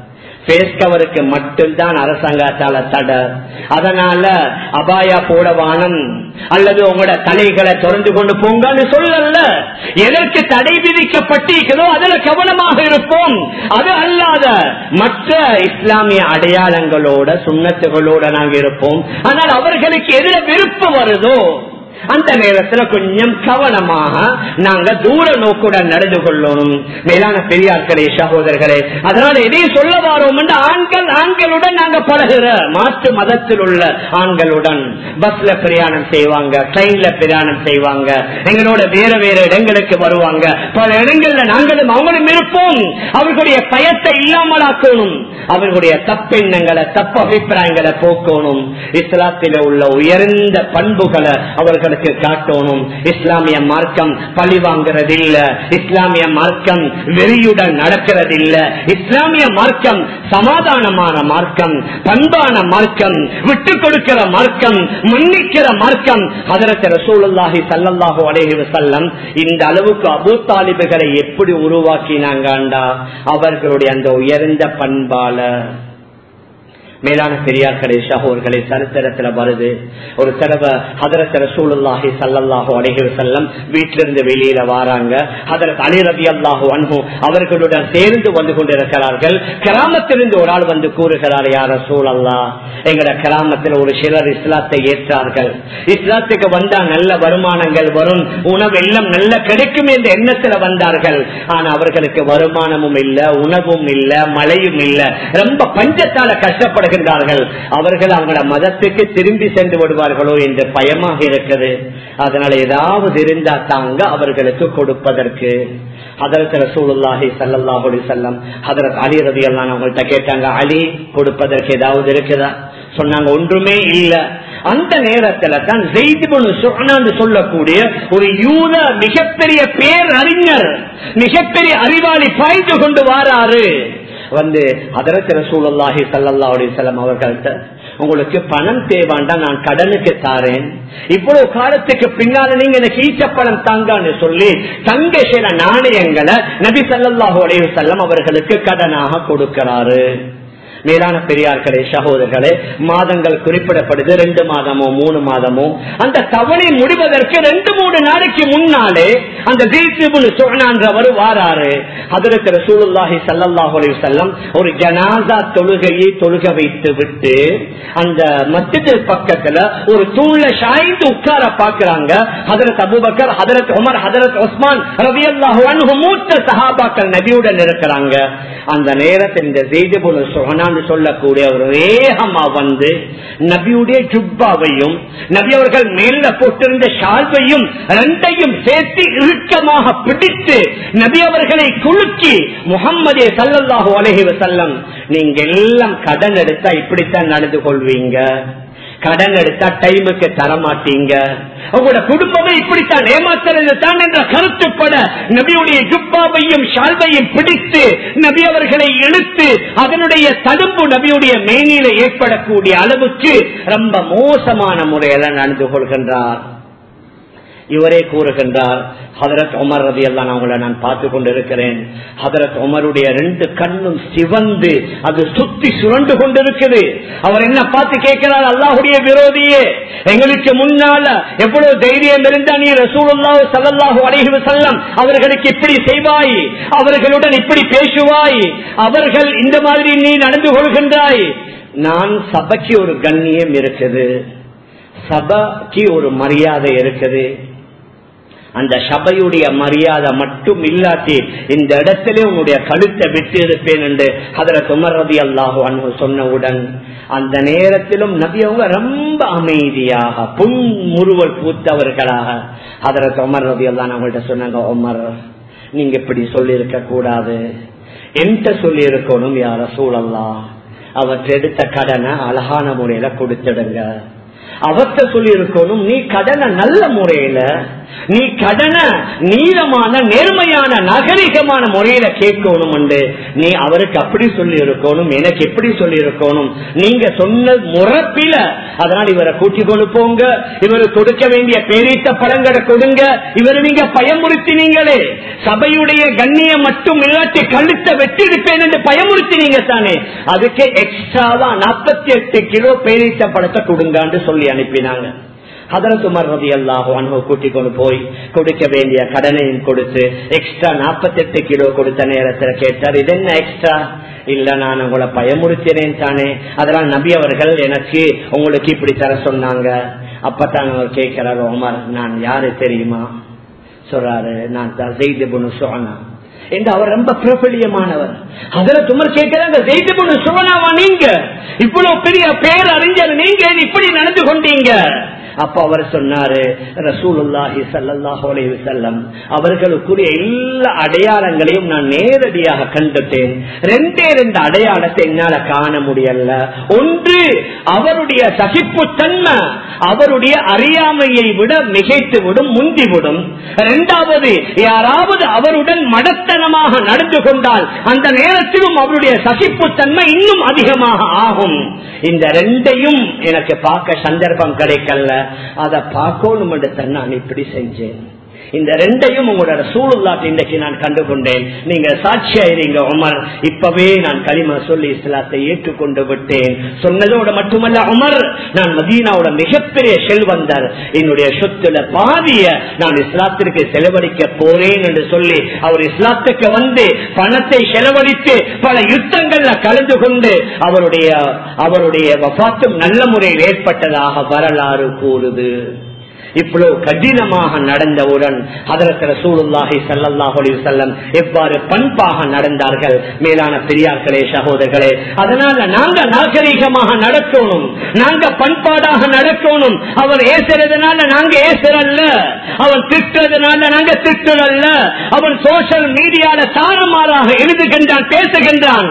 பேஸ் கவருக்கு மட்டும்தான் அரசாங்கத்தால தடை அதனால அபாயா போட வானம் அல்லது உங்களோட தலைகளை திறந்து கொண்டு போங்கன்னு சொல்லல எதற்கு தடை விதிக்கப்பட்டிருக்கிறதோ அதுல கவனமாக இருப்போம் அது அல்லாத மற்ற இஸ்லாமிய அடையாளங்களோட சுண்ணத்துகளோட நாங்க இருப்போம் ஆனால் அவர்களுக்கு எதிர விருப்பம் வருதோ அந்த நேரத்துல கொஞ்சம் கவனமாக நாங்க தூர நோக்குடன் நடந்து கொள்ளணும் மேலான பெரியார்களே சகோதரர்களே அதனால எதையும் சொல்ல வாரோம் ஆண்கள் ஆண்களுடன் நாங்க பழகுற மாற்று மதத்தில் உள்ள ஆண்களுடன் பஸ்ல பிரயாணம் செய்வாங்க ட்ரெயின்ல பிரயாணம் செய்வாங்க எங்களோட வேற வேற இடங்களுக்கு வருவாங்க பல இடங்கள்ல நாங்களும் அவங்களும் இருப்போம் அவர்களுடைய பயத்தை இல்லாமலாக்கணும் அவர்களுடைய தப்பெண்ணங்களை தப்பு அபிப்பிராயங்களை போக்கணும் இஸ்லாத்தில உள்ள உயர்ந்த பண்புகளை அவர்களுக்கு காட்டணும் இஸ்லாமிய மார்க்கம் பழி வாங்குறது இல்ல இஸ்லாமிய மார்க்கம் வெறியுடன் நடக்கிறது இல்ல இஸ்லாமிய மார்க்கம் சமாதானமான மார்க்கம் பண்பான மார்க்கம் விட்டு கொடுக்கிற மார்க்கம் மன்னிக்கிற மார்க்கம் அதற்கு ரசூலுல்லாஹி சல்லல்லாஹு அலைஹி வஸல்லம் இந்த அளவுக்கு அபூ தாலிபுகளை எப்படி உருவாக்கினாங்கண்டா அவர்களுடைய அந்த உயர்ந்த பண்பால மேலான பெரியார்களே சகோர்களே சரித்திரத்துல வருது ஒரு தடவை ஹதரத் ரசூலுல்லாஹி சல்லல்லாஹு அலைஹி வஸல்லம் வீட்டிலிருந்து வெளியில வாராங்க ஹதரத் அலி ரபி அல்லாஹு அன்ஹு அவர்களுடன் சேர்ந்து வந்து கொண்டிருக்கிறார்கள் கிராமத்திலிருந்து ஒரு ஆள் வந்து கூறுகிறார் யார் ரசூல் அல்லா எங்கட கிராமத்தில் ஒரு சிலர் இஸ்லாத்தை ஏற்றார்கள் இஸ்லாத்துக்கு வந்தா நல்ல வருமானங்கள் வரும் உணவு எல்லாம் நல்ல கிடைக்கும் என்ற எண்ணத்துல வந்தார்கள் ஆனா அவர்களுக்கு வருமானமும் இல்ல உணவும் இல்ல மழையும் இல்ல ரொம்ப பஞ்சத்தால கஷ்டப்பட வருகின்றார்கள் அவர்கள் அவங்கள மதத்துக்கு திரும்பி சென்று விடுவார்களோ என்று பயமாக இருக்குது அதனால ஏதாவது இருந்தா தாங்க அவர்களுக்கு கொடுப்பதற்கு அதற்கு ரசூலுல்லாஹி சல்லாஹுலி செல்லம் அதற்கு அலி ரதி எல்லாம் அவங்கள்ட்ட கேட்டாங்க அலி கொடுப்பதற்கு ஏதாவது இருக்குதா சொன்னாங்க ஒன்றுமே இல்ல அந்த நேரத்துல தான் செய்திபுன்னு சொல்லக்கூடிய ஒரு யூத மிகப்பெரிய பேர் அறிஞர் மிகப்பெரிய அறிவாளி பாய்ந்து கொண்டு வாராரு வந்து அதரத்திர சூழல்லாஹி சல்லா அலிசல்லாம் அவர்கள்ட்ட உங்களுக்கு பணம் தேவாண்டா நான் கடனுக்கு தாரேன் இவ்வளவு காலத்துக்கு பின்னால நீங்க எனக்கு ஈச்சப்பழம் தாங்கன்னு சொல்லி தங்க சில நாணயங்களை நபி சல்லாஹூ அலையுசல்லம் அவர்களுக்கு கடனாக கொடுக்கிறாரு மேலான பெரியார்களே சகோதரர்களே மாதங்கள் குறிப்பிடப்படுது ரெண்டு மாதமோ மூணு மாதமோ அந்த தவணை முடிவதற்கு ரெண்டு மூணு நாளைக்கு முன்னாலே அந்த சொன்னான்றவர் வாராரு அதற்கு ரசூலுல்லாஹி சல்லாஹூ அலி செல்லம் ஒரு ஜனாதா தொழுகையை தொழுக வைத்து விட்டு அந்த மத்திய பக்கத்துல ஒரு தூண்ல சாய்ந்து உட்கார பாக்குறாங்க ஹதரத் அபுபக்கர் ஹதரத் உமர் ஹதரத் உஸ்மான் ரவி அல்லாஹு மூத்த சஹாபாக்கள் நபியுடன் இருக்கிறாங்க அந்த நேரத்தில் இந்த செய்திபுல சொன்னான்னு சொல்லக்கூடிய ஒரு வேகமா வந்து நபியுடைய ஜுப்பாவையும் நபி அவர்கள் மேல போட்டிருந்த ஷால்வையும் ரெண்டையும் சேர்த்து இறுக்கமாக பிடித்து நபி அவர்களை குலுக்கி முகம்மதே சல்லல்லாஹு அலஹி வசல்லம் நீங்க எல்லாம் கடன் எடுத்தா இப்படித்தான் நடந்து கொள்வீங்க கடன் எடுத்தா டைமுக்கு தரமாட்டீங்க உங்களோட குடும்பமே இப்படித்தான் ஏமாத்துறது தான் என்ற கருத்துப்பட நபியுடைய ஜுப்பாவையும் ஷால்வையும் பிடித்து நபி அவர்களை இழுத்து அதனுடைய தடுப்பு நபியுடைய மேனியில ஏற்படக்கூடிய அளவுக்கு ரொம்ப மோசமான முறையில நடந்து கொள்கின்றார் இவரே கூறுகின்றார் ஹதரத் உமர் ரதி எல்லாம் அவங்கள நான் பார்த்து கொண்டிருக்கிறேன் ஹதரத் உமருடைய ரெண்டு கண்ணும் சிவந்து அது சுத்தி சுரண்டு கொண்டிருக்குது அவர் என்ன பார்த்து கேட்கிறார் அல்லாஹுடைய விரோதியே எங்களுக்கு முன்னால எவ்வளவு தைரியம் இருந்தா நீ ரசூலுல்லாஹு சல்லல்லாஹு அலைஹி வஸல்லம் அவர்களுக்கு இப்படி செய்வாய் அவர்களுடன் இப்படி பேசுவாய் அவர்கள் இந்த மாதிரி நீ நடந்து கொள்கின்றாய் நான் சபைக்கு ஒரு கண்ணியம் இருக்குது சபைக்கு ஒரு மரியாதை இருக்குது அந்த சபையுடைய மரியாதை மட்டும் இல்லாட்டி இந்த இடத்திலே உன்னுடைய கழுத்தை விட்டு இருப்பேன் என்று அதில் துமரதி அல்லாஹு அன்பு சொன்னவுடன் அந்த நேரத்திலும் நபி அவங்க ரொம்ப அமைதியாக புன்முறுவல் பூத்தவர்களாக அதில் துமர் ரதி அல்லான் அவங்கள்ட்ட சொன்னாங்க உமர் நீங்க இப்படி சொல்லி இருக்க கூடாது என்கிட்ட சொல்லி இருக்கணும் யார சூழல்லா அவற்றை எடுத்த கடனை அழகான முறையில கொடுத்துடுங்க அவர்த்த சொல்லி இருக்கணும் நீ கடனை நல்ல முறையில நீ கடனை நீளமான நேர்மையான நாகரிகமான முறையில கேட்கணும் என்று நீ அவருக்கு அப்படி சொல்லி இருக்கணும் எனக்கு எப்படி சொல்லி இருக்கணும் நீங்க சொன்ன முறப்பில அதனால் இவரை கூட்டி கொண்டு போங்க இவரு கொடுக்க வேண்டிய பேரீட்ட பழங்களை கொடுங்க இவரை நீங்க பயமுறுத்தினீங்களே சபையுடைய கண்ணியம் மட்டும் இல்லாட்டி கழுத்தை வெட்டிருப்பேன் என்று பயமுறுத்தினீங்க தானே அதுக்கு எக்ஸ்ட்ராவா நாற்பத்தி எட்டு கிலோ பேரீட்ட பழத்தை கொடுங்கன்னு சொல்லி அனுப்பினாங்க அதரத்துமர் ரதி அல்லாஹோ அனுபவ கூட்டிக் கொண்டு போய் கொடுக்க வேண்டிய கடனையும் கொடுத்து எக்ஸ்ட்ரா நாற்பத்தி எட்டு கிலோ கொடுத்த நேரத்தில் கேட்டார் இது என்ன எக்ஸ்ட்ரா இல்ல நான் உங்களை பயமுறுத்தினேன் தானே அதனால் நபி அவர்கள் எனக்கு உங்களுக்கு இப்படி தர சொன்னாங்க அப்பதான் அவர் கேட்கிறார் உமர் நான் யாரு தெரியுமா சொல்றாரு நான் செய்து பொண்ணு சொன்னா என்று அவர் ரொம்ப பிரபலியமானவர் அதுல துமர் கேட்கிறாங்க செய்து பொண்ணு சுவனாவா நீங்க இவ்வளவு பெரிய பேர் அறிஞர் நீங்க இப்படி நடந்து கொண்டீங்க அப்ப அவர் சொன்னாரு ரசூலுல்லாஹி சல்லாஹ் செல்லம் அவர்களுக்குரிய எல்லா அடையாளங்களையும் நான் நேரடியாக கண்டுட்டேன் ரெண்டே ரெண்டு அடையாளத்தை என்னால காண முடியல ஒன்று அவருடைய சகிப்பு தன்மை அவருடைய அறியாமையை விட மிகைத்து விடும் முந்திவிடும் இரண்டாவது யாராவது அவருடன் மடத்தனமாக நடந்து கொண்டால் அந்த நேரத்திலும் அவருடைய சகிப்பு தன்மை இன்னும் அதிகமாக ஆகும் இந்த ரெண்டையும் எனக்கு பார்க்க சந்தர்ப்பம் கிடைக்கல அதை பார்க்கணும் என்று நான் இப்படி செஞ்சேன் இந்த ரெண்டையும் உங்களோட சூழலாட்டு இன்றைக்கு நான் கண்டுகொண்டேன் நீங்க சாட்சியாயிருங்க உமர் இப்பவே நான் களிம சொல்லி இஸ்லாத்தை ஏற்றுக்கொண்டு விட்டேன் சொன்னதோட மட்டுமல்ல உமர் நான் மதீனாவோட மிகப்பெரிய செல்வந்தர் என்னுடைய சொத்துல பாதிய நான் இஸ்லாத்திற்கு செலவழிக்க போறேன் என்று சொல்லி அவர் இஸ்லாத்துக்கு வந்து பணத்தை செலவழித்து பல யுத்தங்கள்ல கலந்து கொண்டு அவருடைய அவருடைய வபாத்தும் நல்ல முறையில் ஏற்பட்டதாக வரலாறு கூறுது இவ்வளவு கடினமாக நடந்தவுடன் அதற்கு சூழ்நிலாகி சல்லல்லாஹு செல்லம் எவ்வாறு பண்பாக நடந்தார்கள் மேலான பெரியார்களே சகோதரர்களே அதனால நாங்க நாகரீகமாக நடக்கணும் நாங்க பண்பாடாக நடக்கணும் அவர் ஏசுறதுனால நாங்க ஏசுறல்ல அவன் திட்டுறதுனால நாங்க திட்டுறல்ல அவன் சோசியல் மீடியால தாறுமாறாக எழுதுகின்றான் பேசுகின்றான்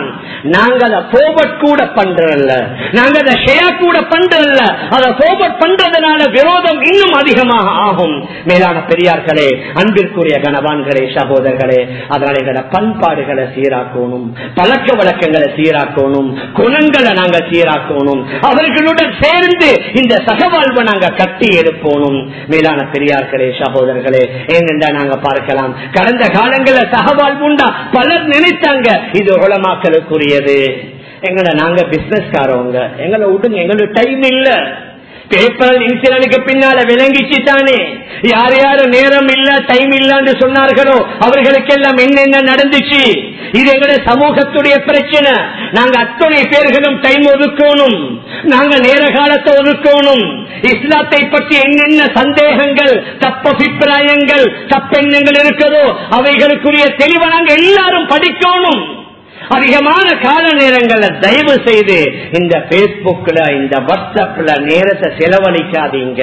நாங்க அதை போபட் கூட பண்றதில்ல நாங்க அதை ஷேர் கூட பண்றதில்ல அதை போபட் பண்றதுனால விரோதம் இன்னும் அதிகமாக ஆகும் மேலான பெரியார்களே அன்பிற்குரிய கணவான்களே சகோதரர்களே அதனால எங்களோட பண்பாடுகளை சீராக்கணும் பழக்க வழக்கங்களை சீராக்கணும் குணங்களை நாங்க சீராக்கணும் அவர்களுடன் சேர்ந்து இந்த சகவாழ்வை நாங்க கட்டி எழுப்பணும் மேலான பெரியார்களே சகோதரர்களே ஏனென்றா நாங்க பார்க்கலாம் கடந்த காலங்களில் சகவாழ்வுண்டா பலர் நினைத்தாங்க இது உளமாக்கலுக்குரியது எங்களை நாங்க பிசினஸ்காரவங்க எங்களை விடுங்க எங்களுக்கு டைம் இல்ல பேப்பர் இன்சிடனுக்கு பின்னால விளங்கிச்சு தானே யார் யாரு நேரம் இல்ல டைம் இல்லன்னு சொன்னார்களோ அவர்களுக்கெல்லாம் என்னென்ன நடந்துச்சு இது எங்களுடைய சமூகத்துடைய பிரச்சனை நாங்க அத்தனை பேர்களும் டைம் ஒதுக்கணும் நாங்க நேர காலத்தை ஒதுக்கணும் இஸ்லாத்தை பற்றி என்னென்ன சந்தேகங்கள் தப்பபிப்பிராயங்கள் தப்பெண்ணங்கள் இருக்குதோ அவைகளுக்குரிய தெளிவை நாங்க எல்லாரும் படிக்கணும் அதிகமான கால நேரங்களை தயவு செய்து இந்த பேஸ்புக்ல இந்த வாட்ஸ்அப்ல நேரத்தை செலவழிக்காதீங்க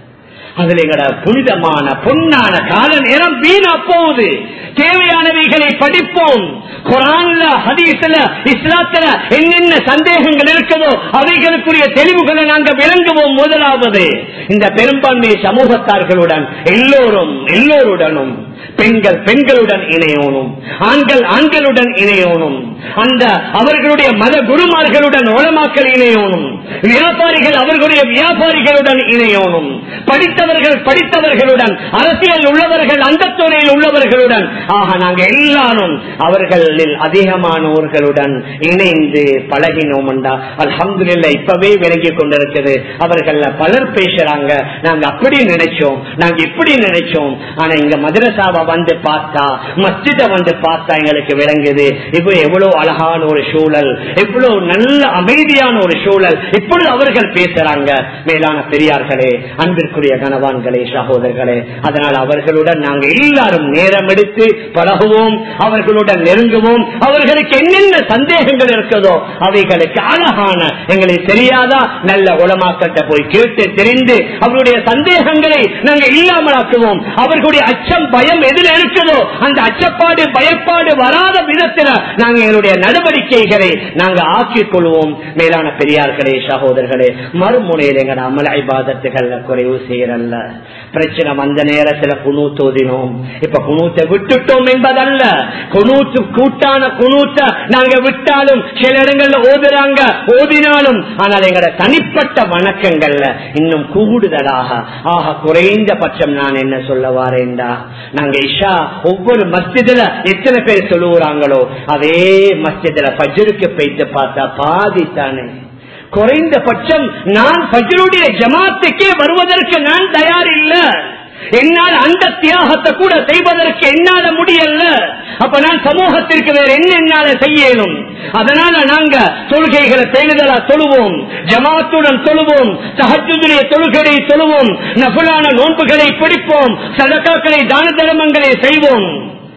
அதுல எங்கட புனிதமான பொன்னான கால நேரம் வீணா போகுது தேவையானவைகளை படிப்போம் குரான்ல ஹதீஸ்ல இஸ்லாத்துல என்னென்ன சந்தேகங்கள் இருக்குதோ அவைகளுக்குரிய தெளிவுகளை நாங்க விளங்குவோம் முதலாவது இந்த பெரும்பான்மை சமூகத்தார்களுடன் எல்லோரும் எல்லோருடனும் பெண்கள் பெண்களுடன் இணையோனும் ஆண்கள் ஆண்களுடன் இணையோனும் அந்த அவர்களுடைய மத குருமார்களுடன் ஓலமாக்கள் இணையோனும் வியாபாரிகள் அவர்களுடைய வியாபாரிகளுடன் இணையோனும் படித்தவர்கள் படித்தவர்களுடன் அரசியல் உள்ளவர்கள் அந்த துறையில் உள்ளவர்களுடன் ஆக நாங்க எல்லாரும் அவர்களில் அதிகமானவர்களுடன் இணைந்து பழகினோம் அல்ஹம்துலில்லாஹ் இப்பவே விளங்கி கொண்டிருக்குது அவர்கள் பலர் பேசுறாங்க நாங்க அப்படி நினைச்சோம் நாங்க இப்படி நினைச்சோம் ஆனா இங்க மதரசாவை வந்து பார்த்தா மஸ்ஜித வந்து பார்த்தா எங்களுக்கு விளங்குது இப்போ எவ்வளவு அழகான ஒரு சூழல் எவ்வளவு நல்ல அமைதியான ஒரு சூழல் இப்பொழுது அவர்கள் பேசுறாங்க மேலான பெரியார்களே அன்பிற்குரிய கணவான்களே சகோதரர்களே அதனால் அவர்களுடன் நாங்க எல்லாரும் நேரம் எடுத்து பழகுவோம் அவர்களுடன் நெருங்குவோம் அவர்களுக்கு என்னென்ன சந்தேகங்கள் இருக்கிறதோ அவைகளுக்கு அழகான எங்களுக்கு தெரியாதா நல்ல உளமாக்கத்தை போய் கேட்டு தெரிந்து அவருடைய சந்தேகங்களை நாங்க இல்லாமலாக்குவோம் அவர்களுடைய அச்சம் பயம் எதில் இருக்குதோ அந்த அச்சப்பாடு பயப்பாடு வராத விதத்தில் நாங்க எங்களுடைய நடவடிக்கைகளை நாங்க ஆக்கிக் கொள்வோம் மேலான பெரியார்களே சகோதரர்களே மறுமுனையில் எங்கட அமல ஐபாதத்துகள் குறைவு செய்யறல்ல பிரச்சனை வந்த நேரத்துல குணு தோதினோம் இப்ப குணூத்தை விட்டுட்டோம் என்பதல்ல குணூத்து கூட்டான குணூத்த நாங்க விட்டாலும் சில இடங்கள்ல ஓதுறாங்க ஓதினாலும் ஆனால் எங்கட தனிப்பட்ட வணக்கங்கள்ல இன்னும் கூடுதலாக ஆக குறைந்த பட்சம் நான் என்ன சொல்ல வாரேன்டா நாங்க இஷா ஒவ்வொரு மஸ்ஜிதுல எத்தனை பேர் சொல்லுகிறாங்களோ அதே மஸ்ஜிதுல பஜருக்கு போயிட்டு பார்த்தா பாதி தானே குறைந்தபட்சம் நான் பஜருடைய ஜமாத்துக்கே வருவதற்கு நான் தயார் இல்ல என்னால் அந்த தியாகத்தை கூட செய்வதற்கு என்னால முடியல அப்ப நான் சமூகத்திற்கு வேற என்ன என்னால செய்யணும் அதனால நாங்க தொழுகைகளை பேணுதலா தொழுவோம் ஜமாத்துடன் தொழுவோம் சஹஜுடைய தொழுகையை தொழுவோம் நபுலான நோன்புகளை பிடிப்போம் சதக்காக்களை தான தர்மங்களை செய்வோம்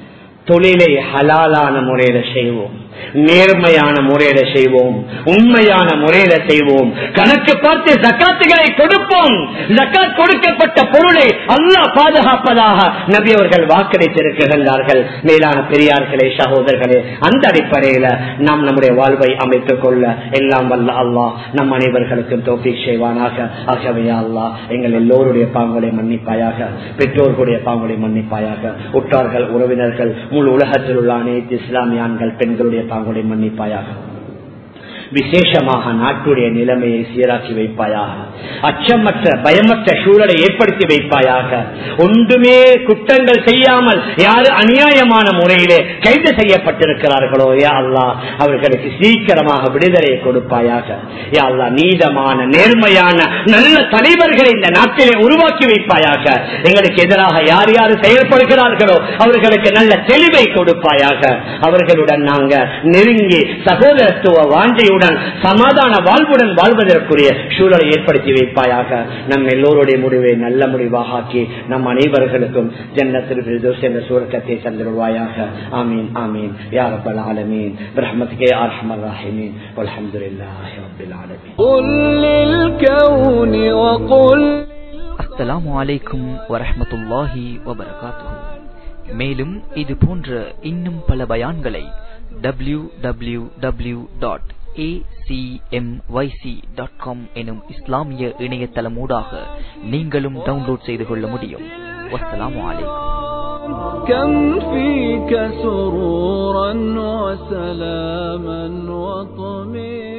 தொழிலை ஹலாலான முறையில செய்வோம் நேர்மையான முறையில செய்வோம் உண்மையான முறையில செய்வோம் கணக்கு பார்த்து ஜக்காத்துகளை கொடுப்போம் ஜக்காத் கொடுக்கப்பட்ட பொருளை அல்லாஹ் பாதுகாப்பதாக நபி அவர்கள் வாக்களித்திருக்கின்றார்கள் மேலான பெரியார்களே சகோதரர்களே அந்த அடிப்படையில நாம் நம்முடைய வாழ்வை அமைத்துக் கொள்ள எல்லாம் வல்ல அல்லாஹ் நம் அனைவர்களுக்கும் தோப்பி செய்வானாக ஆகவே அல்லாஹ் எங்கள் எல்லோருடைய பாங்களை மன்னிப்பாயாக பெற்றோர்களுடைய பாங்களை மன்னிப்பாயாக உற்றார்கள் உறவினர்கள் முழு உலகத்தில் உள்ள அனைத்து இஸ்லாமிய ஆண்கள் பெண்களுடைய பாங்குடைய மன்னிப்பாயாக விசேஷமாக நாட்டுடைய நிலைமையை சீராக்கி வைப்பாயாக அச்சமற்ற பயமற்ற சூழலை ஏற்படுத்தி வைப்பாயாக ஒன்றுமே குற்றங்கள் செய்யாமல் யாரு அநியாயமான முறையிலே கைது செய்யப்பட்டிருக்கிறார்களோ யா அல்லா அவர்களுக்கு சீக்கிரமாக விடுதலை கொடுப்பாயாக யா அல்லா நீதமான நேர்மையான நல்ல தலைவர்களை இந்த நாட்டிலே உருவாக்கி வைப்பாயாக எங்களுக்கு எதிராக யார் யார் செயல்படுகிறார்களோ அவர்களுக்கு நல்ல தெளிவை கொடுப்பாயாக அவர்களுடன் நாங்க நெருங்கி சகோதரத்துவ வாஞ்சையுடன் சமாதான வாழ்வுடன் வாழ்வதற்குரிய சூழலை ஏற்படுத்தி வைப்பாயாக நம் எல்லோருடைய முடிவை நல்ல முடிவாக ஆக்கி நம் அனைவர்களுக்கும் ஜன்னத்தில் என்ற சூரக்கத்தை தந்துருவாயாக ஆமீன் ஆமீன் யார் ரப்பல் ஆலமீன் பிரஹ்மத்கே அர்ஹமர் ராஹிமீன் அல்ஹம்துலில்லாஹி ரப்பில் ஆலமீன் قل للكون وقل அஸ்ஸலாமு அலைக்கும் வரஹ்மத்துல்லாஹி வபரகாத்துஹு மேலும் இது போன்ற இன்னும் பல பயான்களை W W W dot dot com எனும் இஸ்லாமிய இணையதளமூடாக நீங்களும் டவுன்லோட் செய்து கொள்ள முடியும் வஸ்ஸலாமு அலைக்கும் كم فيك سرورا وسلاما وطمئنا